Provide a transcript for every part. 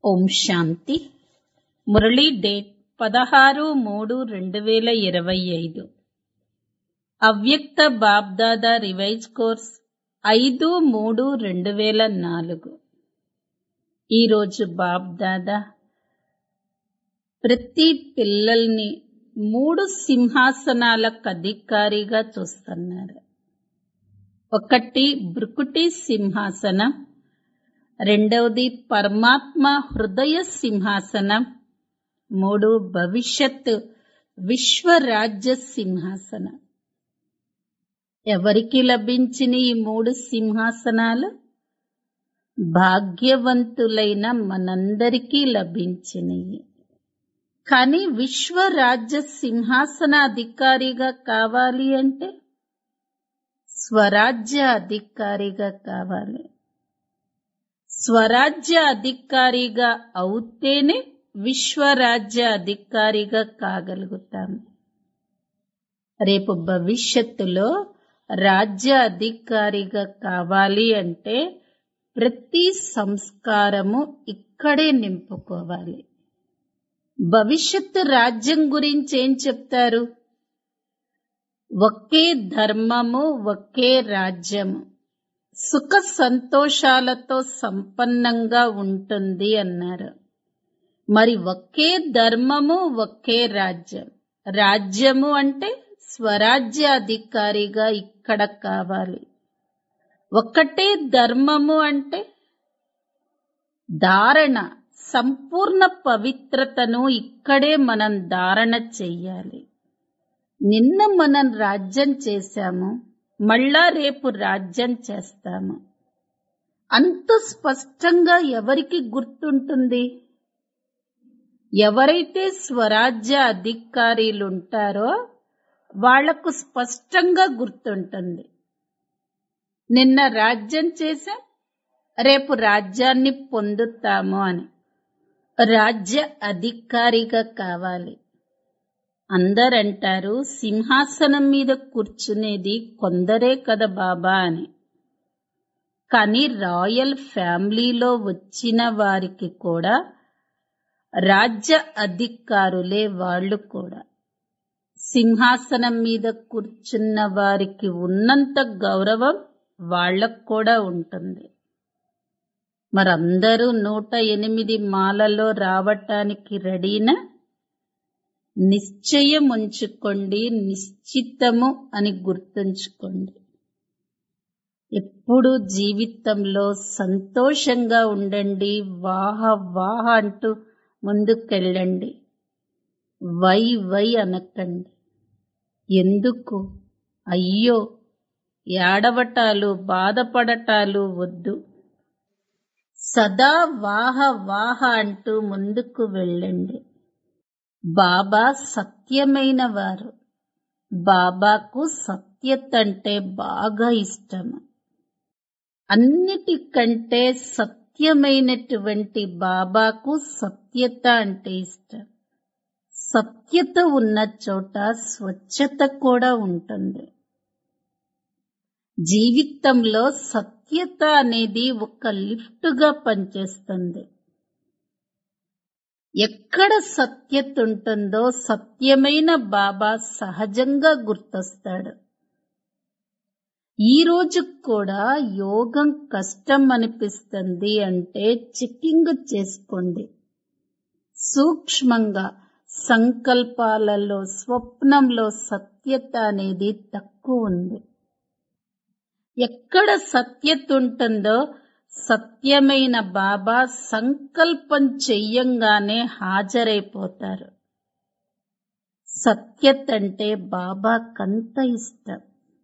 ఓం శాంతి Murali date పదహారు మూడు రెండు వేల ఇరవై ఐదు అవ్యక్త బాబ్దాదా రివైజ్ కోర్స్ ఐదు మూడు రెండు వేల నాలుగు ఈరోజు బాబ్దాదా ప్రతి పిల్లల్ని మూడు సింహాసనాలకు అధికారిగా చూస్తున్నారు ఒకటి బ్రుకుటి సింహాసనం రెండవది పరమాత్మ హృదయ సింహాసనం మూడు భవిష్యత్ విశ్వరాజ్య సింహాసనం ఎవరికి లభించిన ఈ మూడు సింహాసనాలు భాగ్యవంతులైన మనందరికీ లభించినవి కానీ విశ్వరాజ్య సింహాసన అధికారిగా కావాలి అంటే స్వరాజ్య అధికారిగా కావాలి స్వరాజ్య అధికారిగా అవుతేనే విశ్వరాజ్య అధికారిగా కాగలుగుతాము రేపు భవిష్యత్తులో రాజ్య అధికారిగా కావాలి అంటే ప్రతి సంస్కారము ఇక్కడే నింపుకోవాలి భవిష్యత్తు రాజ్యం గురించి ఏం చెప్తారు ఒకే ధర్మము ఒకే రాజ్యము సుఖ సంతోషాలతో సంపన్నంగా ఉంటుంది అన్నారు మరి ఒకే ధర్మము ఒకే రాజ్యం రాజ్యము అంటే స్వరాజ్య అధికారిగా ఇక్కడ కావాలి ఒకటే ధర్మము అంటే ధారణ సంపూర్ణ పవిత్రతను ఇక్కడే మనం ధారణ చెయ్యాలి నిన్న మనం రాజ్యం చేశాము మళ్ళా రేపు రాజ్యం చేస్తాము అంత స్పష్టంగా ఎవరికి గుర్తుంటుంది ఎవరైతే స్వరాజ్య అధికారులుంటారో వాళ్లకు స్పష్టంగా గుర్తుంటుంది నిన్న రాజ్యం చేశాం రేపు రాజ్యాన్ని పొందుతాము అని రాజ్య అధికారిగా కావాలి అందరంటారు సింహాసనం మీద కూర్చునేది కొందరే కదా బాబా అని కానీ రాయల్ ఫ్యామిలీలో వచ్చిన వారికి కూడా రాజ్య అధికారులే వాళ్ళు కూడా సింహాసనం మీద కూర్చున్న వారికి ఉన్నంత గౌరవం వాళ్లకు కూడా ఉంటుంది మరందరూ నూట ఎనిమిది మాలలో రావటానికి రెడీనా నిశ్చయం ఉంచుకోండి నిశ్చితము అని గుర్తుంచుకోండి ఎప్పుడు జీవితంలో సంతోషంగా ఉండండి వాహ వాహ అంటూ ముందుకెళ్ళండి వై వై అనకండి ఎందుకు అయ్యో ఏడవటాలు బాధపడటాలు వద్దు సదా వాహ వాహ అంటూ ముందుకు వెళ్ళండి బాబా సత్యమైన వారు బాబాకు సత్యత అంటే బాగా ఇష్టము అన్నిటికంటే సత్యమైనటువంటి బాబాకు సత్యత అంటే ఇష్టం సత్యత ఉన్న చోట స్వచ్ఛత కూడా ఉంటుంది జీవితంలో సత్యత అనేది ఒక లిఫ్ట్గా పనిచేస్తుంది ఎక్కడ సత్యత ఉంటుందో సత్యమైన బాబా సహజంగా గుర్తొస్తాడు ఈ రోజు కూడా యోగం కష్టం అనిపిస్తుంది అంటే చెక్కింగ్ చేసుకోండి సూక్ష్మంగా సంకల్పాలలో స్వప్నంలో సత్యత అనేది తక్కువ ఉంది ఎక్కడ సత్యత ఉంటుందో సత్యమైన బాబా సంకల్పం చెయ్యంగానే హాజరైపోతారు సత్యత అంటే బాబాకంత ఇష్టం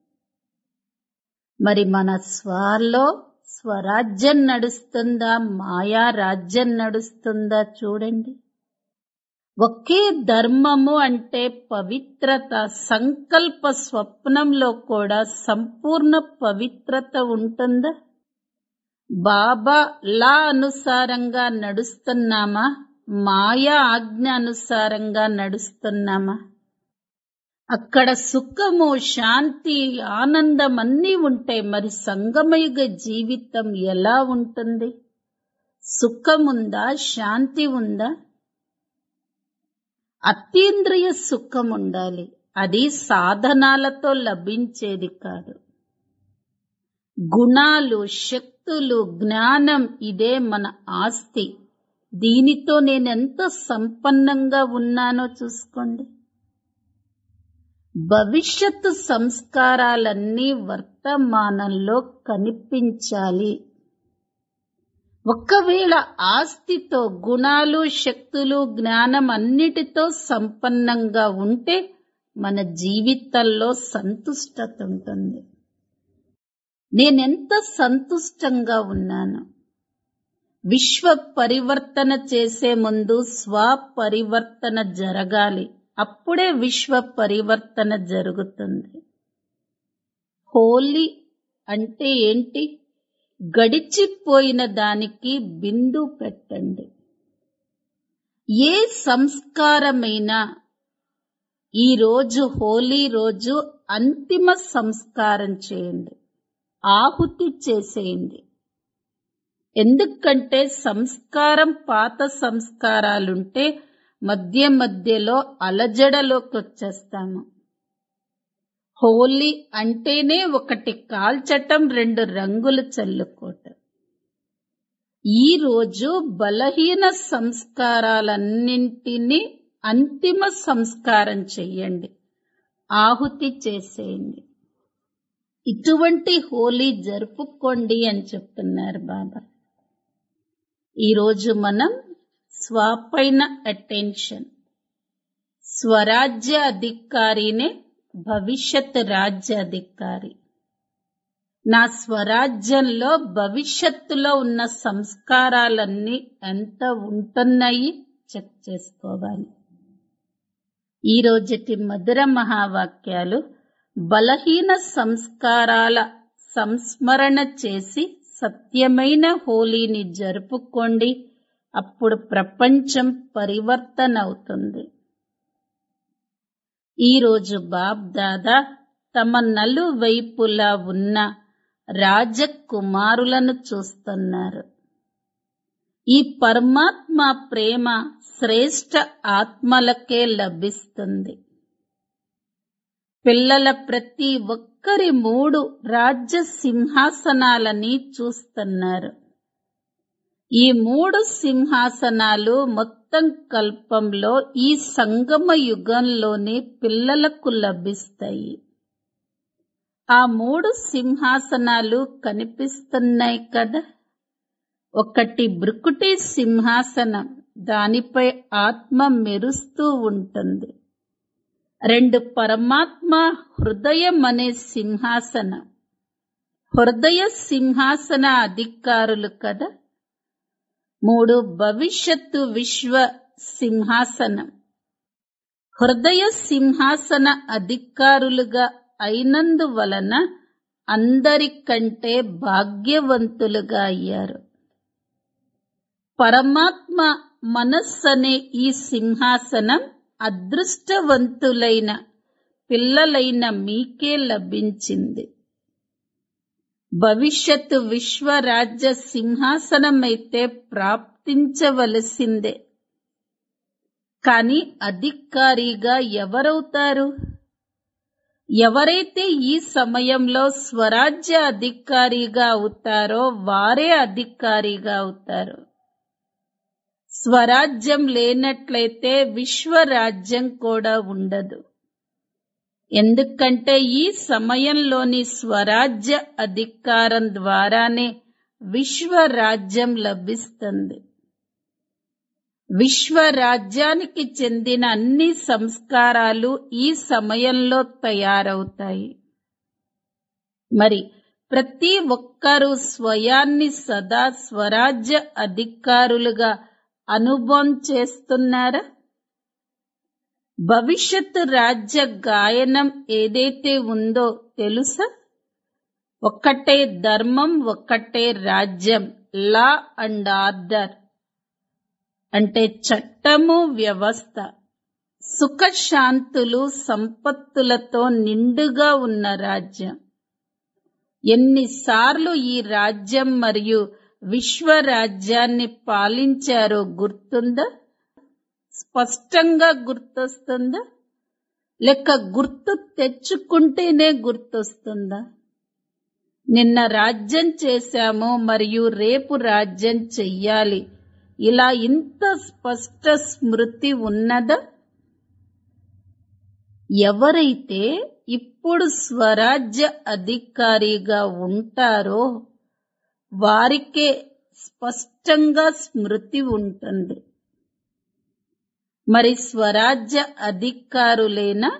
మరి మన స్వాలో స్వరాజ్యం నడుస్తుందా మాయా రాజ్యం నడుస్తుందా చూడండి ఒకే ధర్మము అంటే పవిత్రత సంకల్ప స్వప్నంలో కూడా సంపూర్ణ పవిత్రత ఉంటుందా బాబా లా అనుసారంగా నడుస్తున్నామా మాయా ఆజ్ఞ అనుసారంగా నడుస్తున్నామా అక్కడ సుఖము శాంతి ఆనందం అన్నీ ఉంటాయి మరి సంగమయుగ జీవితం ఎలా ఉంటుంది సుఖముందా శాంతి ఉందా అతీంద్రియ సుఖం ఉండాలి అది సాధనాలతో లభించేది కాదు గుణాలు శక్తులు జ్ఞానం ఇదే మన ఆస్తి దీనితో నేనెంత సంపన్నంగా ఉన్నానో చూసుకోండి భవిష్యత్తు సంస్కారాలన్నీ వర్తమానంలో కనిపించాలి ఒకవేళ ఆస్తితో గుణాలు శక్తులు జ్ఞానం అన్నిటితో సంపన్నంగా ఉంటే మన జీవితంలో సంతుష్టత ఉంటుంది నేనెంత సంతుష్టంగా ఉన్నాను విశ్వ పరివర్తన చేసే ముందు స్వ పరివర్తన జరగాలి అప్పుడే విశ్వ పరివర్తన జరుగుతుంది హోలీ అంటే ఏంటి గడిచిపోయిన దానికి బిందు పెట్టండి ఏ సంస్కారమైనా ఈ రోజు హోలీ రోజు అంతిమ సంస్కారం చేయండి ఆహుతి చేసేయండి ఎందుకంటే సంస్కారం పాత సంస్కారాలుంటే మధ్య మధ్యలో అలజడలోకి వచ్చేస్తాము హోలీ అంటేనే ఒకటి కాల్చటం రెండు రంగులు చల్లుకోవటం ఈ రోజు బలహీన సంస్కారాలన్నింటినీ అంతిమ సంస్కారం చెయ్యండి ఆహుతి చేసేయండి ఇటువంటి హోలీ జరుపుకోండి అని చెప్తున్నారు బాబా ఈరోజు మనం స్వాపైన అటెన్షన్ స్వరాజ్య అధికారినే భవిష్యత్ రాజ్యాధికారి నా స్వరాజ్యంలో భవిష్యత్తులో ఉన్న సంస్కారాలన్నీ ఎంత ఉంటున్నాయి చెక్ చేసుకోవాలి ఈ రోజుటి మధుర మహావాక్యాలు బలహీన సంస్కారాల సంస్మరణ చేసి సత్యమైన హోలీని జరుపుకోండి అప్పుడు ప్రపంచం పరివర్తన అవుతుంది ఈరోజు బాబ్ దాదా తమ నలువైపులా ఉన్న రాజకుమారులను చూస్తున్నారు ఈ పరమాత్మ ప్రేమ శ్రేష్ట ఆత్మలకే లభిస్తుంది పిల్లల ప్రతి ఒక్కరి మూడు రాజ్య సింహాసనాలని చూస్తున్నారు ఈ మూడు సింహాసనాలు మొత్తం కల్పంలో ఈ సంగమ యుగంలోనే పిల్లలకు లభిస్తాయి ఆ మూడు సింహాసనాలు కనిపిస్తున్నాయి కదా ఒకటి బ్రుకుటి సింహాసనం దానిపై ఆత్మ మెరుస్తూ ఉంటుంది రెండు పరమాత్మ హృదయం అనే సింహాసనం హృదయ సింహాసన అధికారులు కదా మూడు భవిష్యత్తు విశ్వ సింహాసనం హృదయ సింహాసన అధికారులుగా అయినందువలన అందరికంటే భాగ్యవంతులుగా అయ్యారు పరమాత్మ మనస్సనే ఈ సింహాసనం అదృష్టవంతులైన పిల్లలైన మీకే లభించింది భవిష్యత్తు విశ్వరాజ్య సింహాసనమైతే ప్రాప్తించవలసిందే కాని అధికారిగా ఎవరవుతారు ఎవరైతే ఈ సమయంలో స్వరాజ్య అధికారిగా అవుతారో వారే అధికారిగా అవుతారు స్వరాజ్యం లేనట్లయితే విశ్వరాజ్యం కూడా ఉండదు ఎందుకంటే ఈ సమయంలోని స్వరాజ్య అధికారం ద్వారానే విశ్వరాజ్యం లభిస్తుంది విశ్వరాజ్యానికి చెందిన అన్ని సంస్కారాలు ఈ సమయంలో తయారవుతాయి మరి ప్రతి ఒక్కరూ స్వయాన్ని సదా స్వరాజ్య అధికారులుగా అనుభవం చేస్తున్నారా భవిష్యత్తు రాజ్య గాయనం ఏదైతే ఉందో తెలుసా ఒక్కటే ధర్మం ఒక్కటే రాజ్యం లా అండ్ ఆర్డర్ అంటే చట్టము వ్యవస్థ సుఖశాంతులు సంపత్తులతో నిండుగా ఉన్న రాజ్యం ఎన్నిసార్లు ఈ రాజ్యం మరియు విశ్వరాజ్యాన్ని పాలించారో గుర్తుందా స్పష్టంగా గుర్తొస్తుందా లేక గుర్తు తెచ్చుకుంటేనే గుర్తొస్తుందా నిన్న రాజ్యం చేశాము మరియు రేపు రాజ్యం చెయ్యాలి ఇలా ఇంత స్పష్ట స్మృతి ఉన్నదా ఎవరైతే ఇప్పుడు స్వరాజ్య అధికారిగా ఉంటారో వారికే స్పష్టంగా స్మృతి ఉంటుంది మరి స్వరాజ్య అధికారులేనా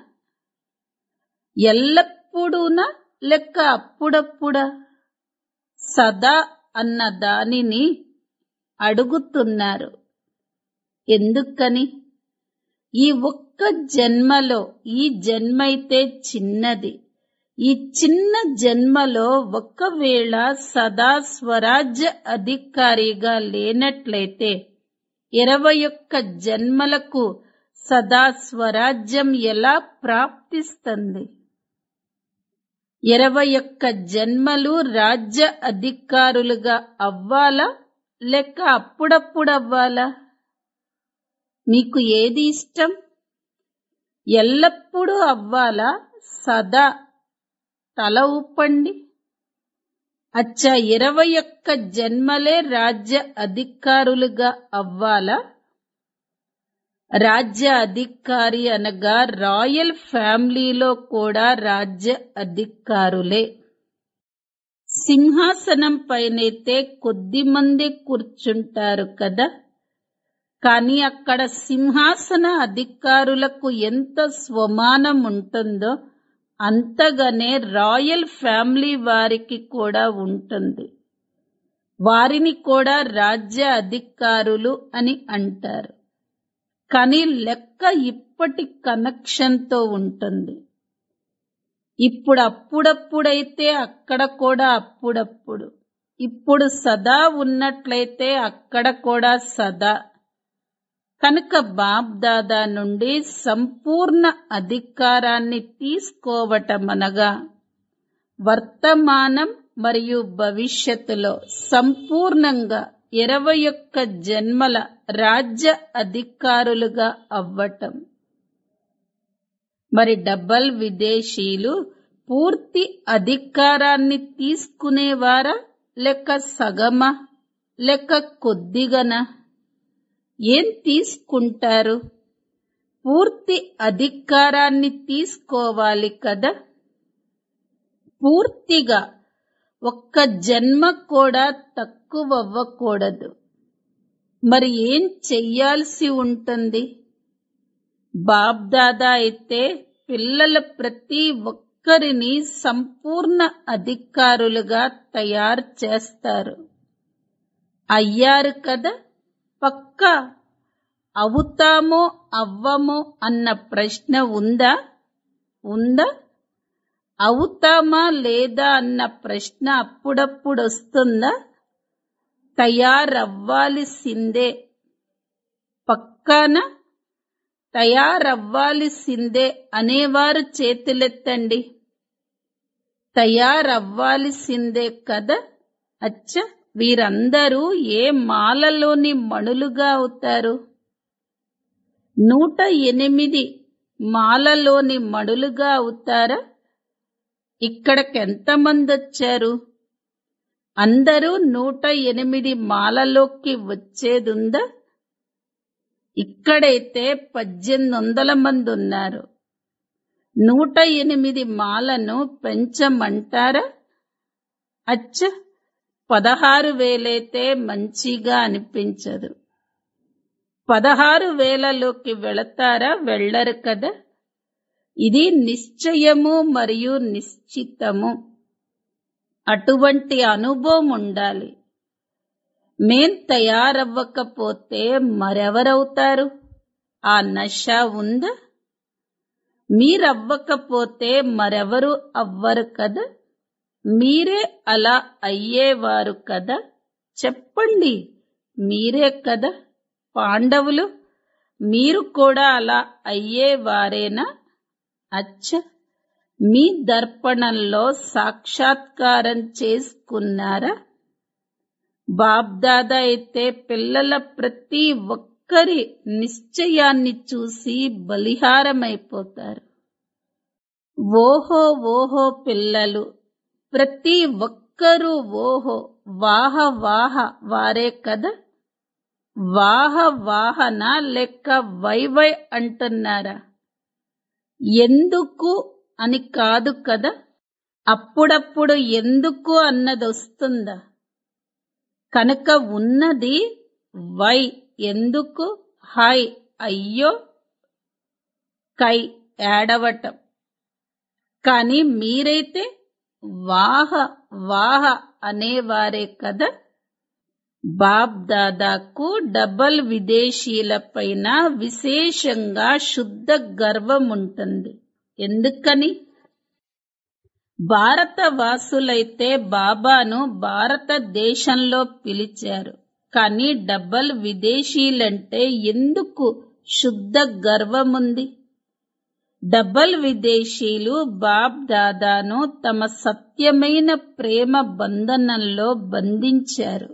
ఎల్లప్పుడూనా లెక్క అప్పుడప్పుడా సదా అన్న దానిని అడుగుతున్నారు ఎందుకని ఈ ఒక్క జన్మలో ఈ జన్మైతే చిన్నది ఈ చిన్న జన్మలో ఒకవేళ సదా స్వరాజ్య అధికారిగా లేనట్లయితే ఇరవై ఒక్క జన్మలకు సదా స్వరాజ్యం ఎలా ప్రాప్తిస్తుంది ఇరవై ఒక్క జన్మలు రాజ్య అధికారులుగా అవ్వాలా లేక అప్పుడప్పుడు అవ్వాలా మీకు ఏది ఇష్టం ఎల్లప్పుడూ అవ్వాలా సదా తల ఊపండి అచ్చా ఇరవై ఒక్క జన్మలే రాజ్య అధికారులుగా అవ్వాలా రాజ్య అధికారి అనగా రాయల్ ఫ్యామిలీలో కూడా రాజ్య అధికారులే సింహాసనం పైనైతే కొద్ది మంది కూర్చుంటారు కదా కానీ అక్కడ సింహాసన అధికారులకు ఎంత స్వమానం ఉంటుందో అంతగానే రాయల్ ఫ్యామిలీ వారికి కూడా ఉంటుంది వారిని కూడా రాజ్య అధికారులు అని అంటారు కానీ లెక్క ఇప్పటి కనెక్షన్తో ఉంటుంది ఇప్పుడు అప్పుడప్పుడైతే అక్కడ కూడా అప్పుడప్పుడు ఇప్పుడు సదా ఉన్నట్లయితే అక్కడ కూడా సదా కనుక బాప్ దాదా నుండి సంపూర్ణ అధికారాన్ని తీసుకోవటం అనగా వర్తమానం మరియు భవిష్యత్తులో సంపూర్ణంగా ఇరవై ఒక్క జన్మల రాజ్య అధికారులుగా అవ్వటం మరి డబల్ విదేశీయులు పూర్తి అధికారాన్ని తీసుకునేవారా లేక సగమా లేక కొద్దిగనా ఏం తీసుకుంటారు పూర్తి అధికారాన్ని తీసుకోవాలి కదా పూర్తిగా ఒక్క జన్మ కూడా తక్కువవ్వకూడదు మరి ఏం చెయ్యాల్సి ఉంటుంది బాబ్దాదా అయితే పిల్లల ప్రతి ఒక్కరిని సంపూర్ణ అధికారులుగా తయారు చేస్తారు అయ్యారు కదా పక్కా అవుతామో అవ్వమో అన్న ప్రశ్న ఉందా ఉందా అవుతామా లేదా అన్న ప్రశ్న అప్పుడప్పుడు వస్తుందా తయారవ్వాల్సిందే పక్కానా తయారవ్వాల్సిందే అనేవారు చేతులెత్తండి తయారవ్వాల్సిందే కదా అచ్చ వీరందరూ ఏ మాలలోని మణులుగా అవుతారు నూట ఎనిమిది మాలలోని మణులుగా అవుతారా ఇక్కడికి ఎంతమంది వచ్చారు అందరూ నూట ఎనిమిది మాలలోకి వచ్చేదుందా ఇక్కడైతే పద్దెనిమిది వందల మంది ఉన్నారు నూట ఎనిమిది మాలను పెంచమంటారా అచ్చ పదహారు వేలైతే మంచిగా అనిపించదు పదహారు వేలలోకి వెళతారా వెళ్ళరు కదా ఇది నిశ్చయము మరియు నిశ్చితము అటువంటి అనుభవం ఉండాలి మేం తయారవ్వకపోతే మరెవరవుతారు ఆ నష ఉందా మీరవ్వకపోతే మరెవరు అవ్వరు కదా మీరే అలా అయ్యేవారు కదా చెప్పండి మీరే కదా పాండవులు మీరు కూడా అలా అయ్యేవారేనా అచ్చ మీ దర్పణంలో సాక్షాత్కారం చేసుకున్నారా బాబ్దాదా అయితే పిల్లల ప్రతి ఒక్కరి నిశ్చయాన్ని చూసి బలిహారమైపోతారు ఓహో ఓహో పిల్లలు ప్రతి ఒక్కరూ ఓహో వాహ వాహ వారే కదా వాహ వాహన లెక్క వై వై అంటున్నారా ఎందుకు అని కాదు కదా అప్పుడప్పుడు ఎందుకు అన్నది వస్తుందా కనుక ఉన్నది వై ఎందుకు హాయ్ అయ్యో కై ఏడవటం కానీ మీరైతే వాహ వాహ అనేవారే కదా బాబ్ దాదాకు డబల్ విదేశీయులపైన విశేషంగా శుద్ధ గర్వం ఉంటుంది ఎందుకని భారత వాసులైతే బాబాను భారతదేశంలో పిలిచారు కానీ డబల్ విదేశీయులంటే ఎందుకు శుద్ధ గర్వముంది డబల్ విదేశీయులు బాబ్ దాదాను తమ సత్యమైన ప్రేమ బంధనంలో బంధించారు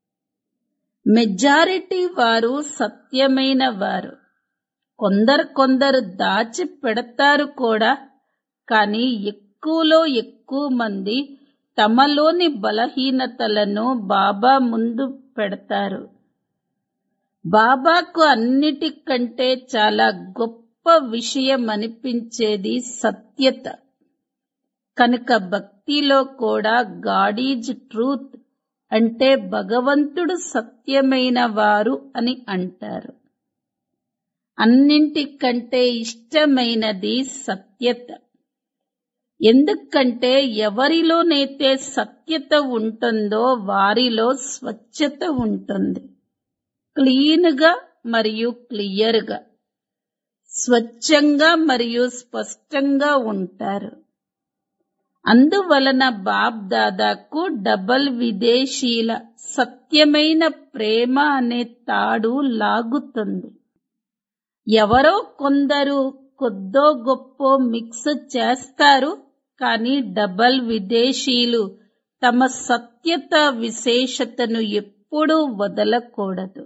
మెజారిటీ వారు సత్యమైన వారు కొందరు కొందరు దాచి పెడతారు కూడా కానీ ఎక్కువలో ఎక్కువ మంది తమలోని బలహీనతలను బాబా ముందు పెడతారు బాబాకు అన్నిటికంటే చాలా గొప్ప విషయం అనిపించేది సత్యత కనుక భక్తిలో కూడా గాడీజ్ ట్రూత్ అంటే భగవంతుడు సత్యమైన వారు అని అంటారు అన్నింటికంటే ఇష్టమైనది సత్యత ఎందుకంటే ఎవరిలోనైతే సత్యత ఉంటుందో వారిలో స్వచ్ఛత ఉంటుంది క్లీన్గా మరియు క్లియర్గా స్వచ్ఛంగా మరియు స్పష్టంగా ఉంటారు అందువలన బాబ్ దాదాకు డబల్ విదేశీల సత్యమైన ప్రేమ అనే తాడు లాగుతుంది ఎవరో కొందరు కొద్దో గొప్ప మిక్స్ చేస్తారు కానీ డబల్ విదేశీయులు తమ సత్యత విశేషతను ఎప్పుడూ వదలకూడదు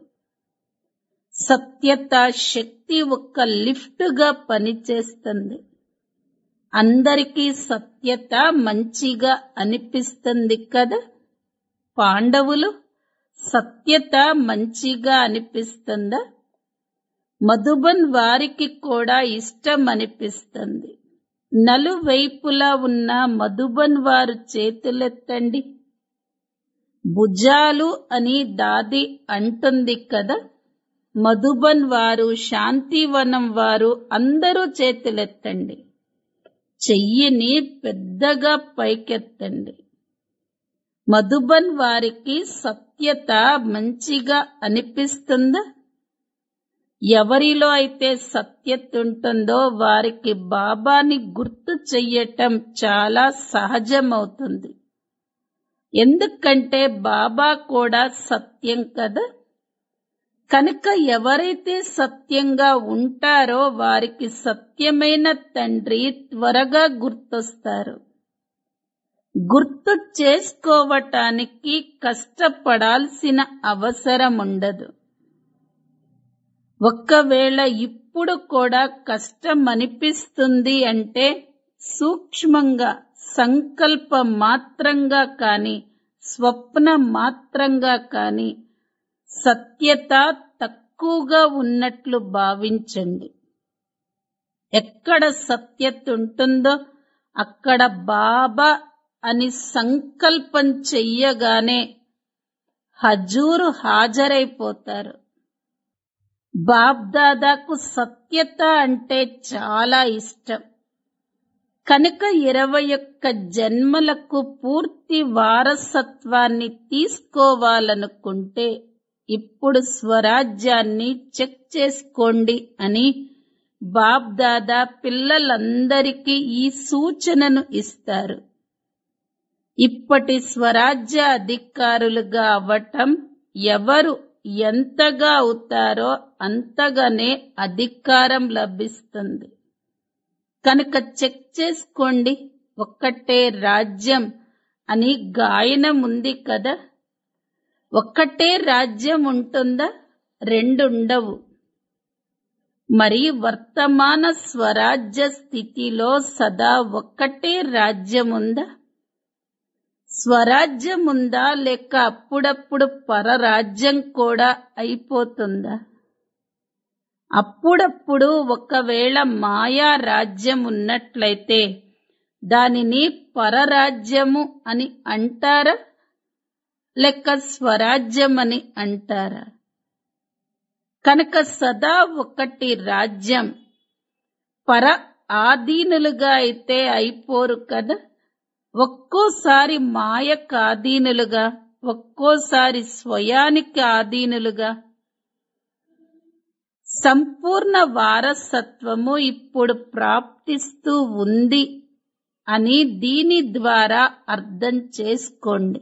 సత్యత శక్తి ఒక లిఫ్ట్గా పనిచేస్తుంది అందరికీ సత్యత మంచిగా అనిపిస్తుంది కదా పాండవులు సత్యత మంచిగా అనిపిస్తుందా మధుబన్ వారికి కూడా ఇష్టం అనిపిస్తుంది నలువైపులా ఉన్న మధుబన్ వారు చేతులెత్తండి భుజాలు అని దాది అంటుంది కదా మధుబన్ వారు శాంతివనం వారు అందరూ చేతులెత్తండి చెయ్యిని పెద్దగా పైకెత్తండి మధుబన్ వారికి సత్యత మంచిగా అనిపిస్తుందా ఎవరిలో అయితే సత్యత ఉంటుందో వారికి బాబాని గుర్తు చెయ్యటం చాలా సహజమవుతుంది ఎందుకంటే బాబా కూడా సత్యం కదా కనుక ఎవరైతే సత్యంగా ఉంటారో వారికి సత్యమైన తండ్రి త్వరగా గుర్తొస్తారు గుర్తు చేసుకోవటానికి కష్టపడాల్సిన అవసరం ఉండదు ఒక్కవేళ ఇప్పుడు కూడా కష్టం అనిపిస్తుంది అంటే సూక్ష్మంగా సంకల్ప మాత్రంగా కాని స్వప్న మాత్రంగా కాని సత్యత తక్కువగా ఉన్నట్లు భావించండి ఎక్కడ సత్యత ఉంటుందో అక్కడ బాబా అని సంకల్పం చెయ్యగానే హజూరు హాజరైపోతారు బాబ్దాదాకు సత్యత అంటే చాలా ఇష్టం కనుక ఇరవై ఒక్క జన్మలకు పూర్తి వారసత్వాన్ని తీసుకోవాలనుకుంటే ఇప్పుడు స్వరాజ్యాన్ని చెక్ చేసుకోండి అని బాబ్దాదా పిల్లలందరికీ ఈ సూచనను ఇస్తారు ఇప్పటి స్వరాజ్య అధికారులుగా అవ్వటం ఎవరు ఎంతగా అవుతారో అంతగానే అధికారం లభిస్తుంది కనుక చెక్ చేసుకోండి ఒక్కటే రాజ్యం అని గాయనం ఉంది కదా ఒక్కటే రాజ్యం ఉంటుందా రెండుండవు మరి వర్తమాన స్వరాజ్య స్థితిలో సదా ఒక్కటే రాజ్యముందా స్వరాజ్యముందా లేక అప్పుడప్పుడు పరరాజ్యం కూడా అయిపోతుందా అప్పుడప్పుడు ఒకవేళ మాయా రాజ్యం ఉన్నట్లయితే దానిని పరరాజ్యము అని అంటారా లేక స్వరాజ్యం అని అంటారా కనుక సదా ఒకటి రాజ్యం పర ఆధీనులుగా అయితే అయిపోరు కదా ఒక్కోసారి మాయకు ఆధీనులుగా ఒక్కోసారి స్వయానికి ఆధీనులుగా సంపూర్ణ వారసత్వము ఇప్పుడు ప్రాప్తిస్తూ ఉంది అని దీని ద్వారా అర్థం చేసుకోండి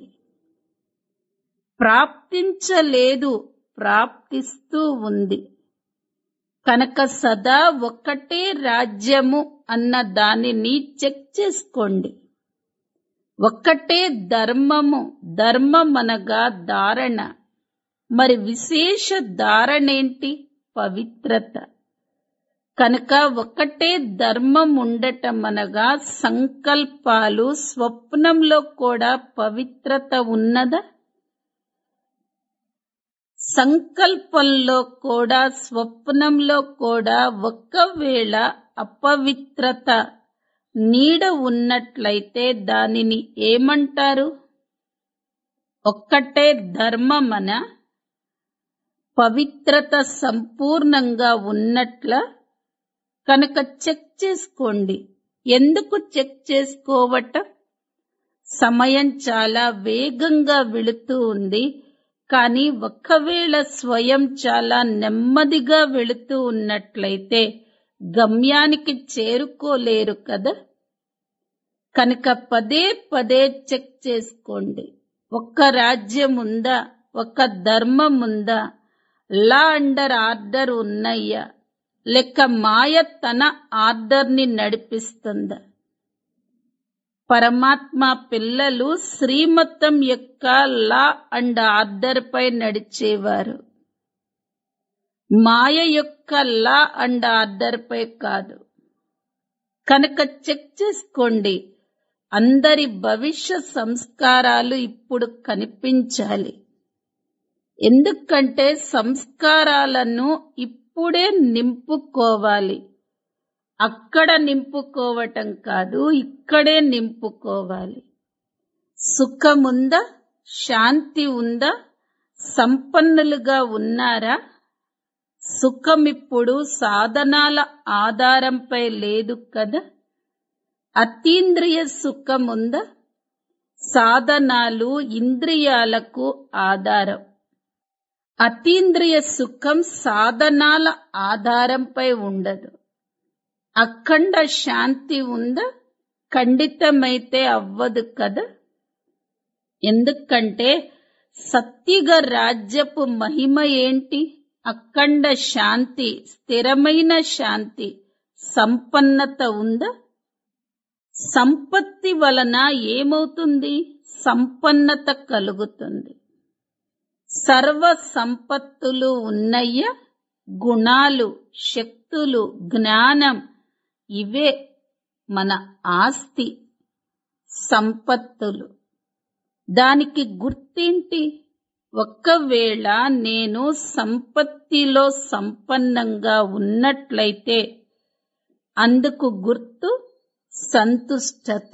ప్రాప్తించలేదు ప్రాప్తిస్తూ ఉంది కనుక సదా ఒక్కటే రాజ్యము అన్న దానిని చెక్ చేసుకోండి ఒక్కటే ధర్మము ధర్మం అనగా ధారణ మరి విశేష ధారణేంటి పవిత్రత కనుక ఒకటే ధర్మం ఉండటం అనగా సంకల్పాలు స్వప్నంలో కూడా పవిత్రత ఉన్నదా సంకల్పంలో కూడా స్వప్నంలో కూడా ఒక్కవేళ అపవిత్రత నీడ ఉన్నట్లయితే దానిని ఏమంటారు ఒక్కటే ధర్మమన పవిత్రత సంపూర్ణంగా ఉన్నట్ల కనుక చెక్ చేసుకోండి ఎందుకు చెక్ చేసుకోవటం సమయం చాలా వేగంగా వెళుతూ ఉంది కానీ ఒకవేళ స్వయం చాలా నెమ్మదిగా వెళుతూ ఉన్నట్లయితే గమ్యానికి చేరుకోలేరు కదా కనుక పదే పదే చెక్ చేసుకోండి ఒక్క రాజ్యం ఉందా ఒక ధర్మం ఉందా లా అండర్ ఆర్డర్ ఉన్నయ్యా లెక్క మాయ తన ఆర్డర్ని నడిపిస్తుందా పరమాత్మ పిల్లలు శ్రీమతం యొక్క లా అండ్ ఆర్డర్ పై నడిచేవారు మాయ యొక్క లా అండ్ ఆర్డర్ పై కాదు కనుక చెక్ చేసుకోండి అందరి భవిష్య సంస్కారాలు ఇప్పుడు కనిపించాలి ఎందుకంటే సంస్కారాలను ఇప్పుడే నింపుకోవాలి అక్కడ నింపుకోవటం కాదు ఇక్కడే నింపుకోవాలి సుఖముందా శాంతి ఉందా సంపన్నులుగా ఉన్నారా సుఖం ఇప్పుడు సాధనాల ఆధారంపై లేదు కదా అతీంద్రియ సుఖం ఉందా సాధనాలు ఇంద్రియాలకు ఆధారం అతీంద్రియ సుఖం సాధనాల ఆధారంపై ఉండదు అఖండ శాంతి ఉందా ఖండితమైతే అవ్వదు కదా ఎందుకంటే సత్యుగ రాజ్యపు మహిమ ఏంటి అఖండ శాంతి స్థిరమైన శాంతి సంపన్నత ఉందా సంపత్తి వలన ఏమవుతుంది సంపన్నత కలుగుతుంది సర్వ సంపత్తులు ఉన్నయ్య గుణాలు శక్తులు జ్ఞానం ఇవే మన ఆస్తి సంపత్తులు దానికి గుర్తేంటి ఒక్కవేళ నేను సంపత్తిలో సంపన్నంగా ఉన్నట్లయితే అందుకు గుర్తు సంతుష్టత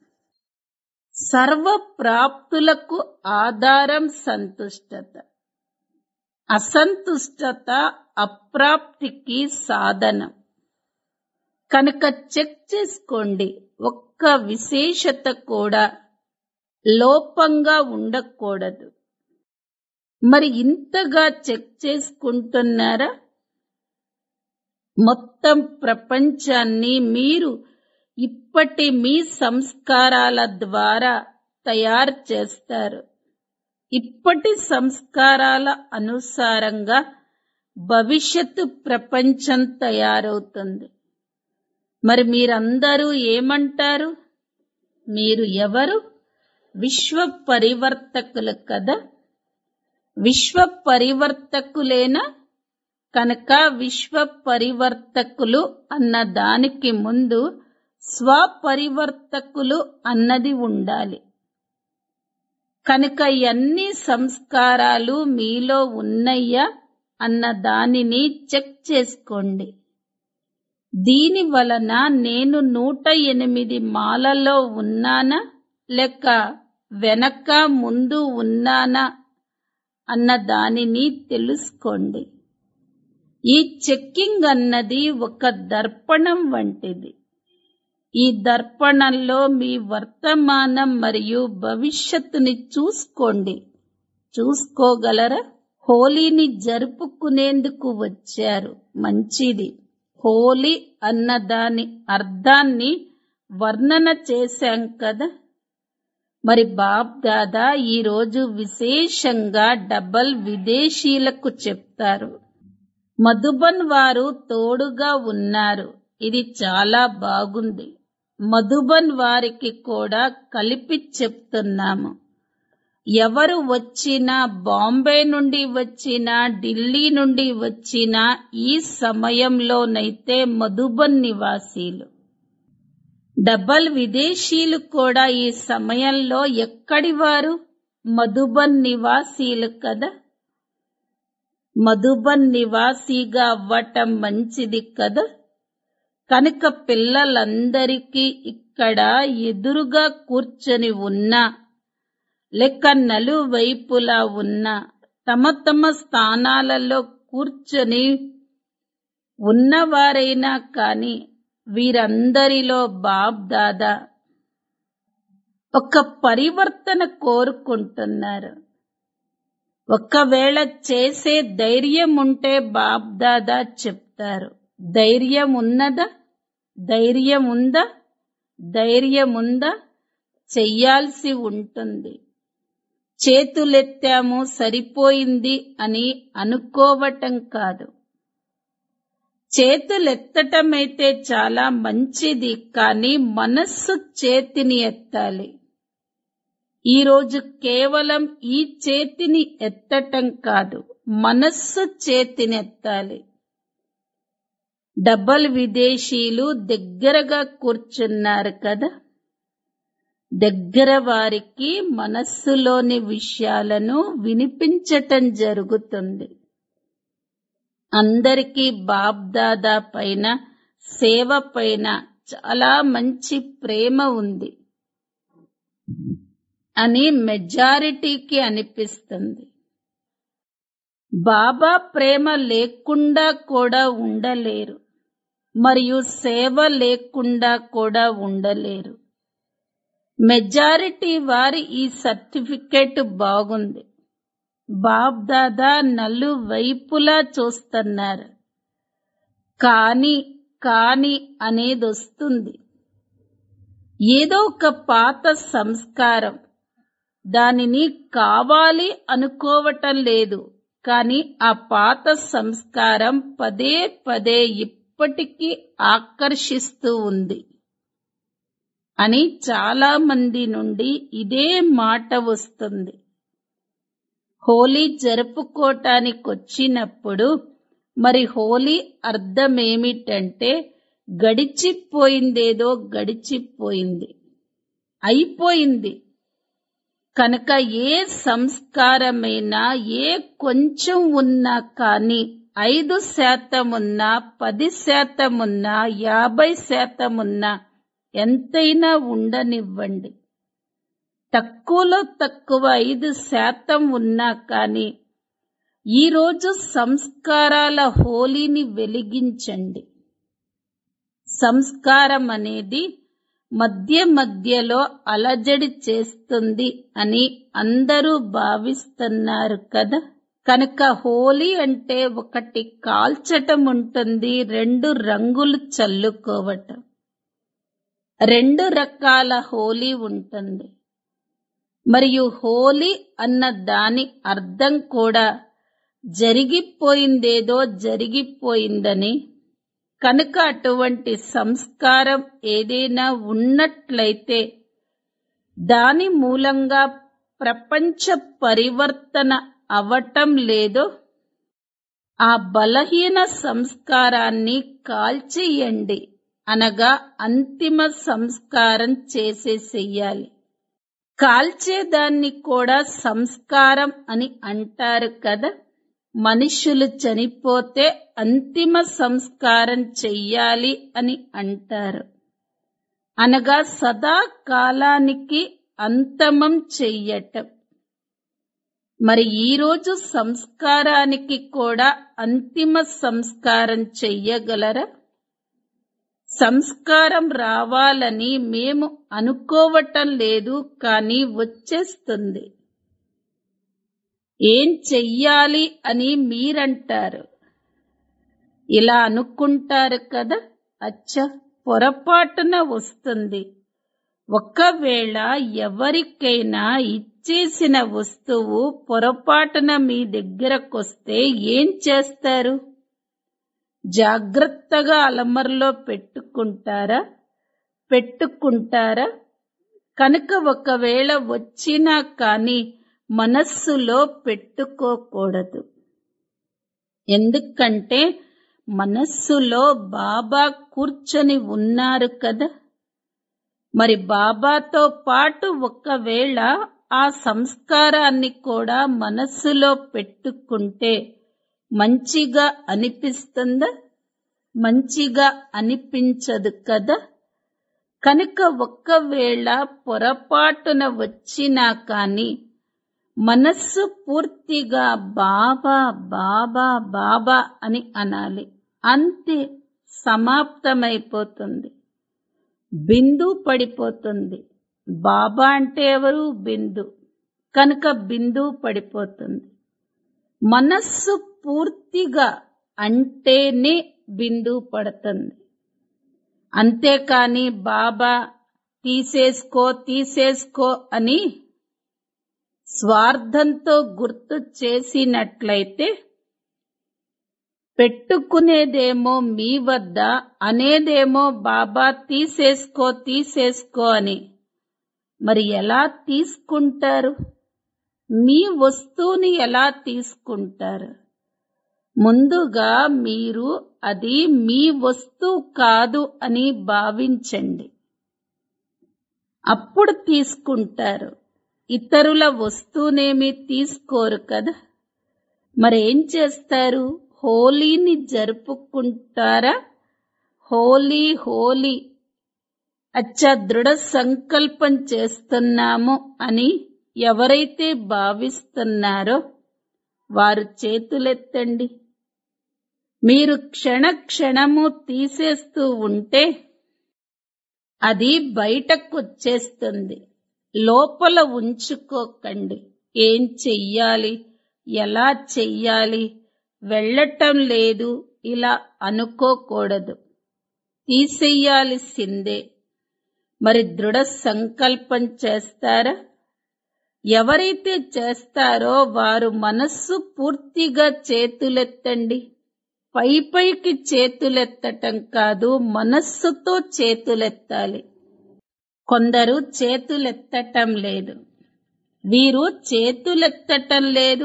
సర్వ ప్రాప్తులకు ఆధారం సంతుష్టత అసంతుష్టత అప్రాప్తికి సాధనం కనుక చెక్ చేసుకోండి ఒక్క విశేషత కూడా లోపంగా ఉండకూడదు మరి ఇంతగా చెక్ చేసుకుంటున్నారా మొత్తం ప్రపంచాన్ని మీరు ఇప్పటి మీ సంస్కారాల ద్వారా తయారు చేస్తారు ఇప్పటి సంస్కారాల అనుసారంగా భవిష్యత్తు ప్రపంచం తయారవుతుంది మరి మీరందరూ ఏమంటారు మీరు ఎవరు విశ్వ పరివర్తకులు కదా విశ్వ పరివర్తకులేనా కనుక విశ్వ పరివర్తకులు అన్న దానికి ముందు స్వపరివర్తకులు అన్నది ఉండాలి కనుక ఎన్ని సంస్కారాలు మీలో ఉన్నయ్యా అన్న దానిని చెక్ చేసుకోండి దీని వలన నేను నూట ఎనిమిది మాలలో ఉన్నానా లేక వెనక ముందు ఉన్నానా అన్న దానిని తెలుసుకోండి ఈ చెక్కింగ్ అన్నది ఒక దర్పణం వంటిది ఈ దర్పణంలో మీ వర్తమానం మరియు భవిష్యత్తుని చూసుకోండి చూసుకోగలరా హోలీని జరుపుకునేందుకు వచ్చారు మంచిది హోలీ అన్న దాని అర్థాన్ని వర్ణన చేశాం కదా మరి బాబ్ దాదా ఈరోజు విశేషంగా డబల్ విదేశీలకు చెప్తారు మధుబన్ వారు తోడుగా ఉన్నారు ఇది చాలా బాగుంది మధుబన్ వారికి కూడా కలిపి చెప్తున్నాము ఎవరు వచ్చినా బాంబే నుండి వచ్చినా ఢిల్లీ నుండి వచ్చినా ఈ సమయంలోనైతే మధుబన్ నివాసీలు డబల్ విదేశీయులు కూడా ఈ సమయంలో ఎక్కడి వారు మధుబన్ నివాసీలు కదా మధుబన్ నివాసీగా అవ్వటం మంచిది కదా కనుక పిల్లలందరికీ ఇక్కడ ఎదురుగా కూర్చొని ఉన్నా లెక్క నలువైపులా ఉన్న తమ తమ స్థానాలలో కూర్చొని ఉన్నవారైనా కాని వీరందరిలో బాబ్ దాదా ఒక పరివర్తన కోరుకుంటున్నారు ఒకవేళ చేసే ధైర్యం ఉంటే బాబ్ దాదా చెప్తారు ధైర్యం ఉన్నదా ధైర్యం ఉందా ధైర్యం ఉందా చెయ్యాల్సి ఉంటుంది చేతులెత్తాము సరిపోయింది అని అనుకోవటం కాదు చేతులెత్తటమైతే చాలా మంచిది కానీ మనస్సు చేతిని ఎత్తాలి ఈరోజు కేవలం ఈ చేతిని ఎత్తటం కాదు మనస్సు చేతిని ఎత్తాలి డబల్ విదేశీయులు దగ్గరగా కూర్చున్నారు కదా దగ్గర వారికి మనస్సులోని విషయాలను వినిపించటం జరుగుతుంది అందరికీ బాబ్దాదా పైన సేవ పైన చాలా మంచి ప్రేమ ఉంది అని మెజారిటీకి అనిపిస్తుంది బాబా ప్రేమ లేకుండా కూడా ఉండలేరు మరియు సేవ లేకుండా కూడా ఉండలేరు మెజారిటీ వారి ఈ సర్టిఫికెట్ బాగుంది బాబ్ దాదా నలు వైపులా చూస్తున్నారు కాని కాని అనేది వస్తుంది ఏదో ఒక పాత సంస్కారం దానిని కావాలి అనుకోవటం లేదు కానీ ఆ పాత సంస్కారం పదే పదే ఇప్పటికీ ఆకర్షిస్తూ ఉంది అని చాలా మంది నుండి ఇదే మాట వస్తుంది హోలీ జరుపుకోటానికి వచ్చినప్పుడు మరి హోలీ అర్థమేమిటంటే గడిచిపోయిందేదో గడిచిపోయింది అయిపోయింది కనుక ఏ సంస్కారమైనా ఏ కొంచెం ఉన్నా కానీ ఐదు శాతం ఉన్నా పది శాతం ఉన్నా యాభై శాతం ఉన్నా ఎంతైనా ఉండనివ్వండి తక్కువలో తక్కువ ఐదు శాతం ఉన్నా కానీ ఈరోజు సంస్కారాల హోలీని వెలిగించండి సంస్కారం అనేది మధ్య మధ్యలో అలజడి చేస్తుంది అని అందరూ భావిస్తున్నారు కదా కనుక హోలీ అంటే ఒకటి కాల్చటం ఉంటుంది రెండు రంగులు చల్లుకోవటం రెండు రకాల హోలీ ఉంటుంది మరియు హోలీ అన్న దాని అర్థం కూడా జరిగిపోయిందేదో జరిగిపోయిందని కనుక అటువంటి సంస్కారం ఏదైనా ఉన్నట్లయితే దాని మూలంగా ప్రపంచ పరివర్తన అవటం లేదో ఆ బలహీన సంస్కారాన్ని కాల్చేయండి అనగా అంతిమ సంస్కారం చేసేసెయ్యాలి కాల్చేదాన్ని కూడా సంస్కారం అని అంటారు కదా మనుషులు చనిపోతే అంతిమ సంస్కారం చెయ్యాలి అని అంటారు అనగా సదా కాలానికి అంతమం చెయ్యటం మరి ఈరోజు సంస్కారానికి కూడా అంతిమ సంస్కారం చెయ్యగలరా సంస్కారం రావాలని మేము అనుకోవటం లేదు కానీ వచ్చేస్తుంది ఏం చెయ్యాలి అని మీరంటారు ఇలా అనుకుంటారు కదా అచ్చ పొరపాటున వస్తుంది ఒకవేళ ఎవరికైనా ఇచ్చేసిన వస్తువు పొరపాటున మీ దగ్గరకొస్తే ఏం చేస్తారు జాగ్రత్తగా అలమరలో పెట్టుకుంటారా పెట్టుకుంటారా కనుక ఒకవేళ వచ్చినా కానీ మనస్సులో పెట్టుకోకూడదు ఎందుకంటే మనస్సులో బాబా కూర్చొని ఉన్నారు కదా మరి బాబాతో పాటు ఒకవేళ ఆ సంస్కారాన్ని కూడా మనస్సులో పెట్టుకుంటే మంచిగా అనిపిస్తుందా మంచిగా అనిపించదు కదా కనుక ఒక్కవేళ పొరపాటున వచ్చినా కాని మనస్సు పూర్తిగా బాబా బాబా బాబా అని అనాలి అంతే సమాప్తమైపోతుంది బిందు పడిపోతుంది బాబా అంటే ఎవరు బిందు కనుక బిందు పడిపోతుంది మనస్సు పూర్తిగా అంటేనే బిందు పడుతుంది అంతేకాని బాబా తీసేసుకో తీసేసుకో అని స్వార్థంతో గుర్తు చేసినట్లయితే పెట్టుకునేదేమో మీ వద్ద అనేదేమో బాబా తీసేసుకో తీసేసుకో అని మరి ఎలా తీసుకుంటారు మీ వస్తువుని ఎలా తీసుకుంటారు ముందుగా మీరు అది మీ వస్తువు కాదు అని భావించండి అప్పుడు తీసుకుంటారు ఇతరుల వస్తువునేమి తీసుకోరు కదా మరేం చేస్తారు హోలీని జరుపుకుంటారా హోలీ హోలీ అచ్చా దృఢ సంకల్పం చేస్తున్నాము అని ఎవరైతే భావిస్తున్నారో వారు చేతులెత్తండి మీరు క్షణ క్షణము తీసేస్తూ ఉంటే అది బయటకు వచ్చేస్తుంది లోపల ఉంచుకోకండి ఏం చెయ్యాలి ఎలా చెయ్యాలి వెళ్ళటం లేదు ఇలా అనుకోకూడదు తీసేయాల్సిందే మరి దృఢ సంకల్పం చేస్తారా ఎవరైతే చేస్తారో వారు మనస్సు పూర్తిగా చేతులెత్తండి పై పైకి చేతులెత్తటం కాదు మనస్సుతో చేతులెత్తాలి కొందరు చేతులెత్తటం లేదు వీరు చేతులెత్తటం లేదు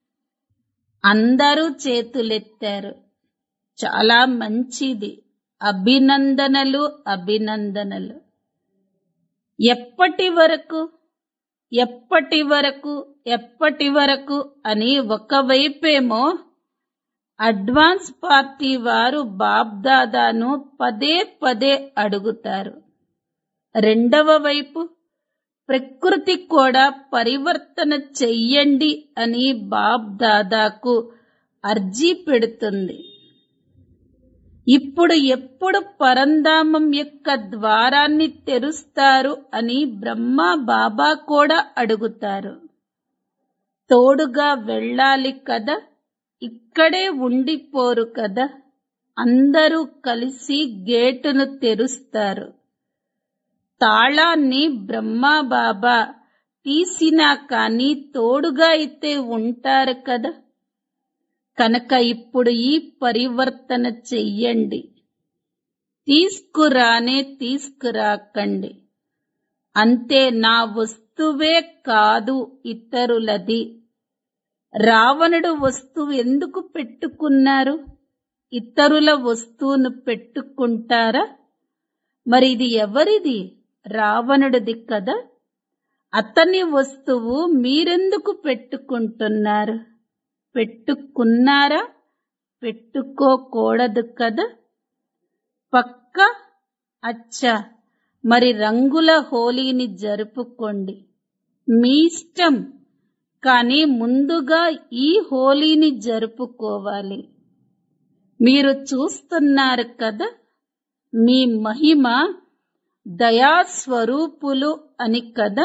అందరూ చేతులెత్తారు చాలా మంచిది అభినందనలు అభినందనలు ఎప్పటి వరకు ఎప్పటి వరకు ఎప్పటి వరకు అని ఒకవైపేమో అడ్వాన్స్ పార్టీ వారు బాబ్దాదాను పదే పదే అడుగుతారు రెండవ వైపు ప్రకృతి కూడా పరివర్తన చెయ్యండి అని బాబ్ దాదాకు అర్జీ పెడుతుంది ఇప్పుడు ఎప్పుడు పరంధామం యొక్క ద్వారాన్ని తెరుస్తారు అని బ్రహ్మ బాబా కూడా అడుగుతారు తోడుగా వెళ్ళాలి కదా ఇక్కడే ఉండిపోరు కదా అందరూ కలిసి గేటును తెరుస్తారు తాళాన్ని బ్రహ్మా బాబా తీసినా కానీ తోడుగా అయితే ఉంటారు కదా కనుక ఇప్పుడు ఈ పరివర్తన చెయ్యండి తీసుకురానే తీసుకురాకండి అంతే నా వస్తువే కాదు ఇతరులది రావణుడు వస్తువు ఎందుకు పెట్టుకున్నారు ఇతరుల వస్తువును పెట్టుకుంటారా మరి ఇది ఎవరిది రావణుడిది కదా అతని వస్తువు మీరెందుకు పెట్టుకుంటున్నారు పెట్టుకున్నారా పెట్టుకోకూడదు కదా పక్క అచ్చా మరి రంగుల హోలీని జరుపుకోండి మీ ఇష్టం కానీ ముందుగా ఈ హోలీని జరుపుకోవాలి మీరు చూస్తున్నారు కదా మీ మహిమ దయాస్వరూపులు అని కదా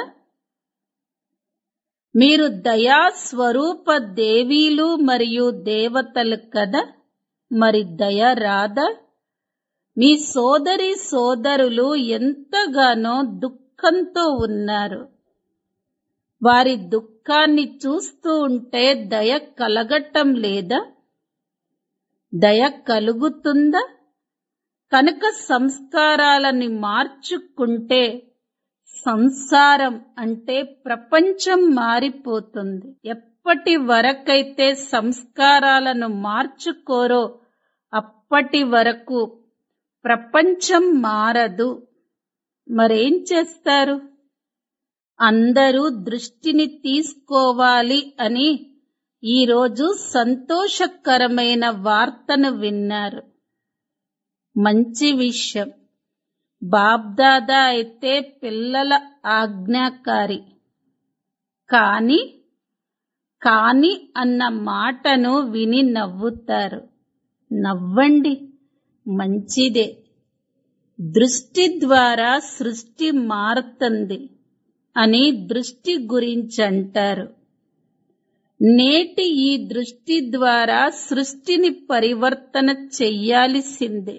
మీరు దయాస్వరూప దేవీలు మరియు దేవతలు కదా మరి దయ రాదా మీ సోదరి సోదరులు ఎంతగానో దుఃఖంతో ఉన్నారు వారి దుఃఖాన్ని చూస్తూ ఉంటే దయ కలగటం లేదా దయ కలుగుతుందా కనుక సంస్కారాలని మార్చుకుంటే సంసారం అంటే ప్రపంచం మారిపోతుంది ఎప్పటి వరకైతే సంస్కారాలను మార్చుకోరో అప్పటి వరకు ప్రపంచం మారదు మరేం చేస్తారు అందరూ దృష్టిని తీసుకోవాలి అని ఈరోజు సంతోషకరమైన వార్తను విన్నారు మంచి విషయం బాబ్దాదా అయితే పిల్లల ఆజ్ఞాకారి కాని కాని అన్న మాటను విని నవ్వుతారు నవ్వండి మంచిదే దృష్టి ద్వారా సృష్టి మారుతుంది అని దృష్టి గురించి అంటారు నేటి ఈ దృష్టి ద్వారా సృష్టిని పరివర్తన చెయ్యాల్సిందే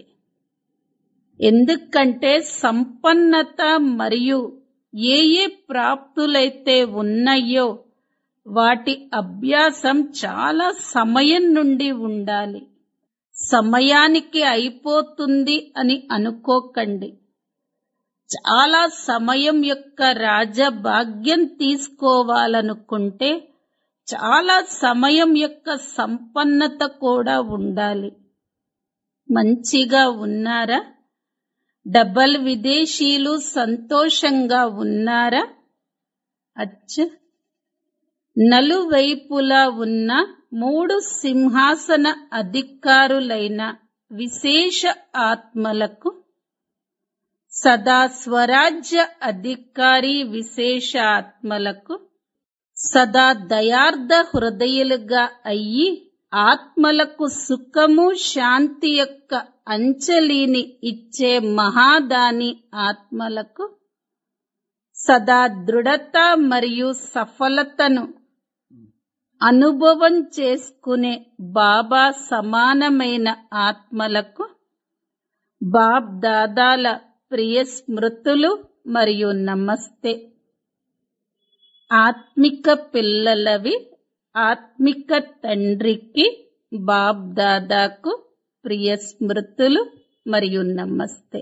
ఎందుకంటే సంపన్నత మరియు ఏ ఏ ప్రాప్తులైతే ఉన్నాయో వాటి అభ్యాసం చాలా సమయం నుండి ఉండాలి సమయానికి అయిపోతుంది అని అనుకోకండి చాలా సమయం యొక్క రాజభాగ్యం తీసుకోవాలనుకుంటే చాలా సమయం యొక్క సంపన్నత కూడా ఉండాలి మంచిగా ఉన్నారా డబల్ విదేశీయులు సంతోషంగా ఉన్నారా అచ్చ నలువైపులా ఉన్న మూడు సింహాసన అధికారులైన విశేష ఆత్మలకు సదా స్వరాజ్య అధికారి విశేష ఆత్మలకు సదా దయార్థ హృదయులుగా అయ్యి ఆత్మలకు సుఖము శాంతి యొక్క అంచలిని ఇచ్చే మహాదాని ఆత్మలకు సదా దృఢత మరియు సఫలతను అనుభవం చేసుకునే బాబా సమానమైన ఆత్మలకు బాబ్ దాదాల ప్రియ స్మృతులు మరియు నమస్తే ఆత్మిక పిల్లలవి ఆత్మిక తండ్రికి బాబ్ దాదాకు ప్రియ స్మృతులు మరియు నమస్తే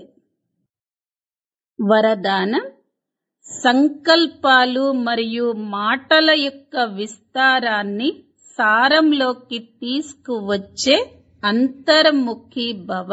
వరదానం సంకల్పాలు మరియు మాటల యొక్క విస్తారాన్ని సారంలోకి తీసుకువచ్చే అంతర్ముఖి భవ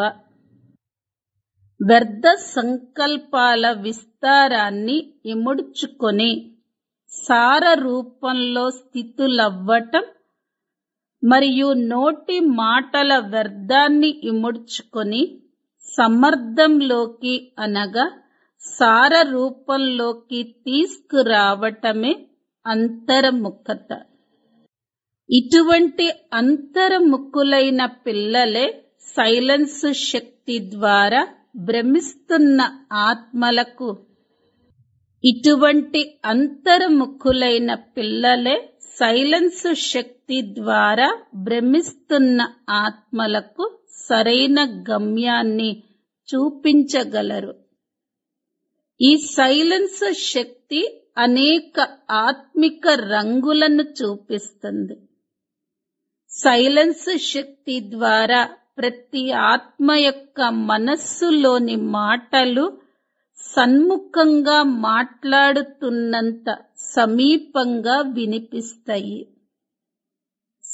వ్యర్థ సంకల్పాల విస్తారాన్ని ఇముడ్చుకొని సార రూపంలో స్థితులవ్వటం మరియు నోటి మాటల వ్యర్థాన్ని ఇముడ్చుకొని సమర్థంలోకి అనగా సార రూపంలోకి తీసుకురావటమే అంతర్ముఖత ఇటువంటి అంతర్ముఖులైన పిల్లలే సైలెన్స్ శక్తి ద్వారా భ్రమిస్తున్న ఆత్మలకు ఇటువంటి అంతర్ముఖులైన పిల్లలే సైలెన్స్ శక్తి ద్వారా భ్రమిస్తున్న ఆత్మలకు సరైన గమ్యాన్ని చూపించగలరు ఈ సైలెన్స్ శక్తి అనేక ఆత్మిక రంగులను చూపిస్తుంది సైలెన్స్ శక్తి ద్వారా ప్రతి ఆత్మ యొక్క మనస్సులోని మాటలు సన్ముఖంగా మాట్లాడుతున్నంత సమీపంగా వినిపిస్తాయి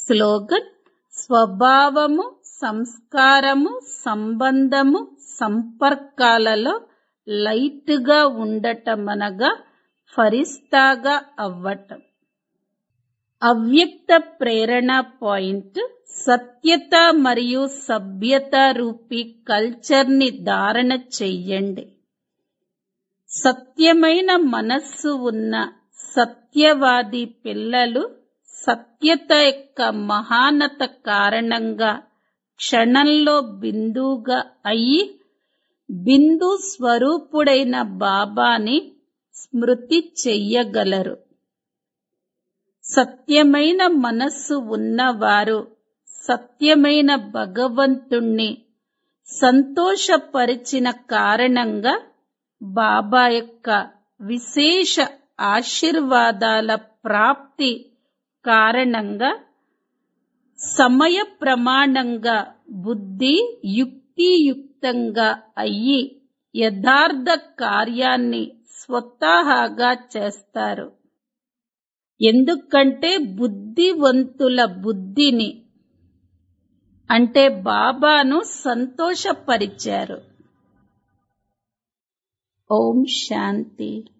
స్లోగన్ స్వభావము సంస్కారము సంబంధము సంపర్కాలలో లైట్గా ఉండటమనగా ఫరిస్తాగా అవ్వటం అవ్యక్త ప్రేరణ పాయింట్ సత్యత మరియు సభ్యత రూపీ కల్చర్ని ధారణ చెయ్యండి సత్యమైన మనస్సు ఉన్న సత్యవాది పిల్లలు సత్యత యొక్క మహానత కారణంగా క్షణంలో బిందువుగా అయి బిందు స్వరూపుడైన బాబాని స్మృతి చెయ్యగలరు సత్యమైన మనస్సు ఉన్నవారు సత్యమైన భగవంతుణ్ణి సంతోషపరిచిన కారణంగా బాబా యొక్క విశేష ఆశీర్వాదాల ప్రాప్తి కారణంగా సమయ ప్రమాణంగా బుద్ధి యుక్తియుక్తంగా అయ్యి యథార్థ కార్యాన్ని స్వతహాగా చేస్తారు ఎందుకంటే బుద్ధివంతుల బుద్ధిని అంటే బాబాను సంతోషపరిచారు ఓం శాంతి